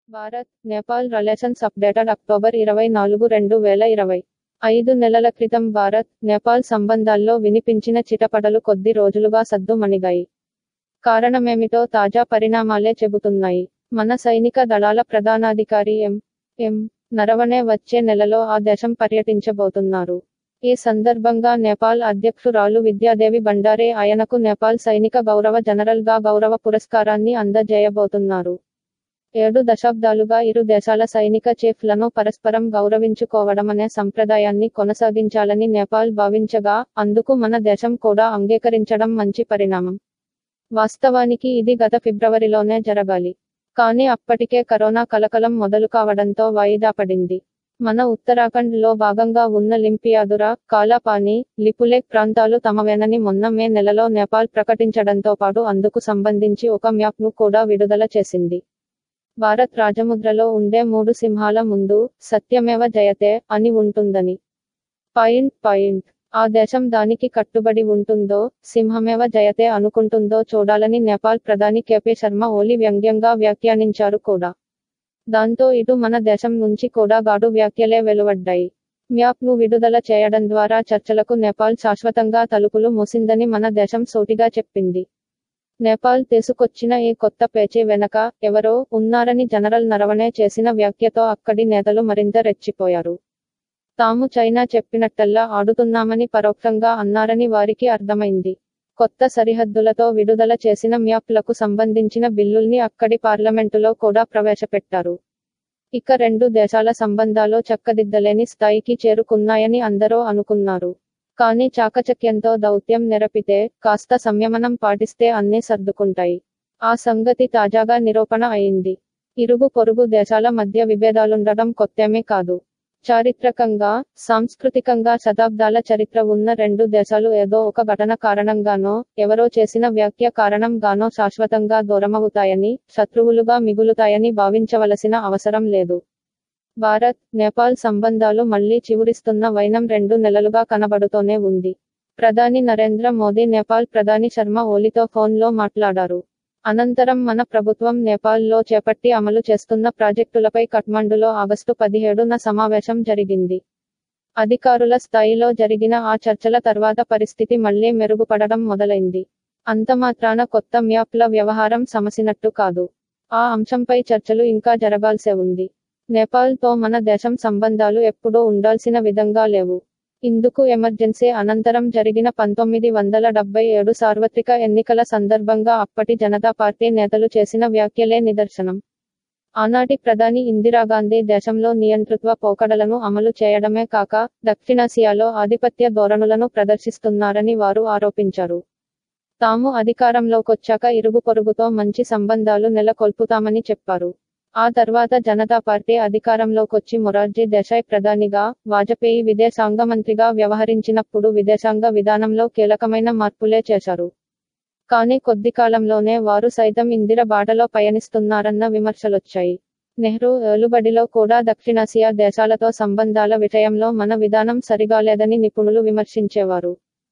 Bharat Nepal relations updated October ఇరవై నాలుగు రెండు వేల ఇరవై ఐదు నెలల క్రితం భారత్ నేపాల్ సంబంధాల్లో వినిపించిన చిటపటలు కొద్ది రోజులుగా సద్దుమణిగాయి కారణమేమిటో తాజా పరిణామాలే చెబుతున్నాయి మన సైనిక దళాల ప్రధానాధికారి ఎం ఎం నరవణే వచ్చే నెలలో ఆ దేశం పర్యటించబోతున్నారు ఈ సందర్భంగా నేపాల్ అధ్యక్షురాలు విద్యాదేవి బండారే ఆయనకు నేపాల్ సైనిక గౌరవ జనరల్ గా గౌరవ పురస్కారాన్ని అందజేయబోతున్నారు ఏడు దశాబ్దాలుగా ఇరు దేశాల సైనిక చీఫ్లను పరస్పరం గౌరవించుకోవడమనే సంప్రదాయాన్ని కొనసాగించాలని నేపాల్ భావించగా అందుకు మన దేశం కూడా అంగీకరించడం మంచి పరిణామం వాస్తవానికి ఇది గత ఫిబ్రవరిలోనే జరగాలి కానీ అప్పటికే కరోనా కలకలం మొదలు కావడంతో వాయిదా పడింది మన ఉత్తరాఖండ్ లో భాగంగా ఉన్న లింపియాదురా కాలాపాని లిపులేక్ ప్రాంతాలు తమవేనని మొన్న మే నెలలో నేపాల్ ప్రకటించడంతో పాటు అందుకు సంబంధించి ఒక మ్యాప్ ను కూడా విడుదల చేసింది భారత్ రాజముద్రలో ఉండే మూడు సింహాల ముందు సత్యమేవ జయతే అని ఉంటుందని పాయింట్ పాయింట్ ఆ దేశం దానికి కట్టుబడి ఉంటుందో సింహమేవ జయతే అనుకుంటుందో చూడాలని నేపాల్ ప్రధాని కేపీ శర్మ ఓలీ వ్యంగ్యంగా వ్యాఖ్యానించారు కూడా దాంతో ఇటు మన దేశం నుంచి కూడా గాడు వ్యాఖ్యలే వెలువడ్డాయి మ్యాప్ ను విడుదల చేయడం ద్వారా చర్చలకు నేపాల్ శాశ్వతంగా తలుపులు మూసిందని మన దేశం సోటిగా చెప్పింది నేపాల్ తీసుకొచ్చిన ఈ కొత్త పేచీ వెనక ఎవరో ఉన్నారని జనరల్ నరవణే చేసిన వ్యాఖ్యతో అక్కడి నేతలు మరింత రెచ్చిపోయారు తాము చైనా చెప్పినట్టల్లా ఆడుతున్నామని పరోక్షంగా అన్నారని వారికి అర్థమైంది కొత్త సరిహద్దులతో విడుదల చేసిన మ్యాప్లకు సంబంధించిన బిల్లుల్ని అక్కడి పార్లమెంటులో కూడా ప్రవేశపెట్టారు ఇక రెండు దేశాల సంబంధాలు చక్కదిద్దలేని స్థాయికి చేరుకున్నాయని అందరూ అనుకున్నారు కానీ చాకచక్యంతో దౌత్యం నెరపితే కాస్త సంయమనం పాటిస్తే అన్నీ సర్దుకుంటాయి ఆ సంగతి తాజాగా నిరూపణ అయింది ఇరుగు పొరుగు దేశాల మధ్య విభేదాలుండడం కొత్తేమీ కాదు చారిత్రకంగా సాంస్కృతికంగా శతాబ్దాల చరిత్ర ఉన్న రెండు దేశాలు ఏదో ఒక ఘటన కారణంగానో ఎవరో చేసిన వ్యాఖ్య కారణంగానో శాశ్వతంగా దూరమవుతాయని శత్రువులుగా మిగులుతాయని భావించవలసిన అవసరం లేదు భారత్ నేపాల్ సంబంధాలు మళ్లీ చివురిస్తున్న వైనం రెండు నెలలుగా కనబడుతోనే ఉంది ప్రధాని నరేంద్ర మోదీ నేపాల్ ప్రధాని శర్మ ఓలీతో ఫోన్లో మాట్లాడారు అనంతరం మన ప్రభుత్వం నేపాల్లో చేపట్టి అమలు చేస్తున్న ప్రాజెక్టులపై కఠ్మండులో ఆగస్టు పదిహేడున సమావేశం జరిగింది అధికారుల స్థాయిలో జరిగిన ఆ చర్చల తర్వాత పరిస్థితి మళ్లీ మెరుగుపడడం మొదలైంది అంతమాత్రాన కొత్త మ్యాప్ల వ్యవహారం సమసినట్టు కాదు ఆ అంశంపై చర్చలు ఇంకా జరగాల్సే ఉంది నేపాల్తో మన దేశం సంబంధాలు ఎప్పుడూ ఉండాల్సిన విధంగా లేవు ఇందుకు ఎమర్జెన్సీ అనంతరం జరిగిన పంతొమ్మిది వందల డెబ్బై ఏడు సార్వత్రిక ఎన్నికల సందర్భంగా అప్పటి జనతా పార్టీ నేతలు చేసిన వ్యాఖ్యలే నిదర్శనం ఆనాటి ప్రధాని ఇందిరాగాంధీ దేశంలో నియంతృత్వ పోకడలను అమలు చేయడమే కాక దక్షిణాసియాలో ఆధిపత్య ధోరణులను ప్రదర్శిస్తున్నారని వారు ఆరోపించారు తాము అధికారంలోకొచ్చాక ఇరుగు పొరుగుతో మంచి సంబంధాలు నెలకొల్పుతామని చెప్పారు ఆ తర్వాత జనతా పార్టీ అధికారంలోకొచ్చి మొరార్జీ దేశాయ్ ప్రధానిగా వాజపేయి విదేశాంగ మంత్రిగా వ్యవహరించినప్పుడు విదేశాంగ విధానంలో కీలకమైన మార్పులే చేశారు కానీ కొద్ది కాలంలోనే వారు సైతం ఇందిర బాటలో పయనిస్తున్నారన్న విమర్శలొచ్చాయి నెహ్రూ ఏలుబడిలో కూడా దక్షిణాసియా దేశాలతో సంబంధాల విషయంలో మన విధానం సరిగాలేదని నిపుణులు విమర్శించేవారు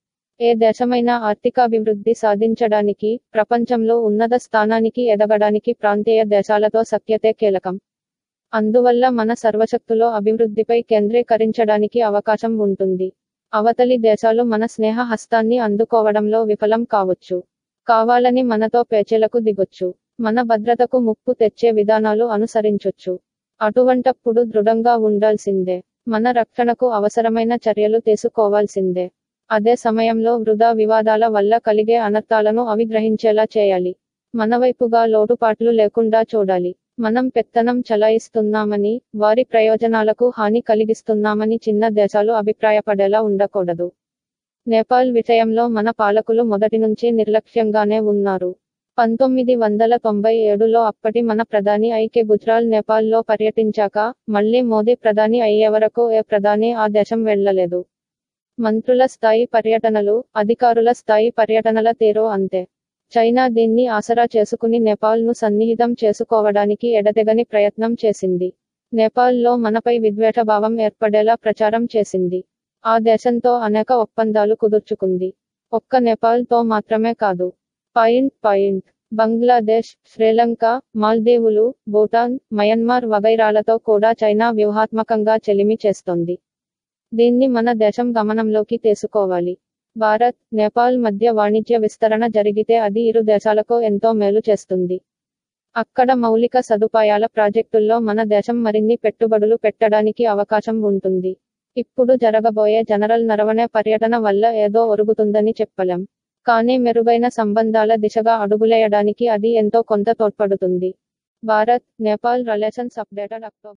ఏ దేశమైనా ఆర్థికాభివృద్ధి సాధించడానికి ప్రపంచంలో ఉన్నత స్థానానికి ఎదగడానికి ప్రాంతీయ దేశాలతో సఖ్యతే కీలకం అందువల్ల మన సర్వశక్తులో అభివృద్ధిపై కేంద్రీకరించడానికి అవకాశం ఉంటుంది అవతలి దేశాలు మన స్నేహ హస్తాన్ని అందుకోవడంలో విఫలం కావచ్చు కావాలని మనతో పేచీలకు దిగొచ్చు మన భద్రతకు ముప్పు తెచ్చే విధానాలు అనుసరించొచ్చు అటువంటప్పుడు దృఢంగా ఉండాల్సిందే మన రక్షణకు అవసరమైన చర్యలు తీసుకోవాల్సిందే అదే సమయంలో వృధా వివాదాల వల్ల కలిగే అనర్థాలను అవి గ్రహించేలా చేయాలి మనవైపుగా లోటుపాట్లు లేకుండా చూడాలి మనం పెత్తనం చలాయిస్తున్నామని వారి ప్రయోజనాలకు హాని కలిగిస్తున్నామని చిన్న దేశాలు అభిప్రాయపడేలా ఉండకూడదు నేపాల్ విషయంలో మన పాలకులు మొదటి నుంచి నిర్లక్ష్యంగానే ఉన్నారు పంతొమ్మిది వందల తొంభై ఏడులో అప్పటి మన ప్రధాని ఐకే గుజ్రాల్ నేపాల్లో పర్యటించాక మళ్లీ మోదీ ప్రధాని అయ్యే వరకు ఏ ప్రధాని ఆ దేశం వెళ్లలేదు మంత్రుల స్థాయి పర్యటనలు అధికారుల స్థాయి పర్యటనల తీరు అంతే చైనా దీన్ని ఆసరా చేసుకుని నేపాల్ను సన్నిహితం చేసుకోవడానికి ఎడతెగని ప్రయత్నం చేసింది నేపాల్లో మనపై విద్వేషభావం ఏర్పడేలా ప్రచారం చేసింది ఆ దేశంతో అనేక ఒప్పందాలు కుదుర్చుకుంది ఒక్క నేపాల్తో మాత్రమే కాదు పాయింట్ పాయింట్ బంగ్లాదేశ్ శ్రీలంక మాల్దీవులు భూటాన్ మయన్మార్ వగైరాలతో కూడా చైనా వ్యూహాత్మకంగా చెలిమి చేస్తోంది దీన్ని మన దేశం గమనంలోకి తీసుకోవాలి భారత్ నేపాల్ మధ్య వాణిజ్య విస్తరణ జరిగితే అది ఇరు దేశాలకు ఎంతో మేలు చేస్తుంది అక్కడ మౌలిక సదుపాయాల ప్రాజెక్టుల్లో మన దేశం మరిన్ని పెట్టుబడులు పెట్టడానికి అవకాశం ఉంటుంది ఇప్పుడు జరగబోయే జనరల్ నరవణే పర్యటన వల్ల ఏదో ఒరుగుతుందని చెప్పలేం కానీ మెరుగైన సంబంధాల దిశగా అడుగులేయడానికి అది ఎంతో కొంత తోడ్పడుతుంది Bharat Nepal relations updated October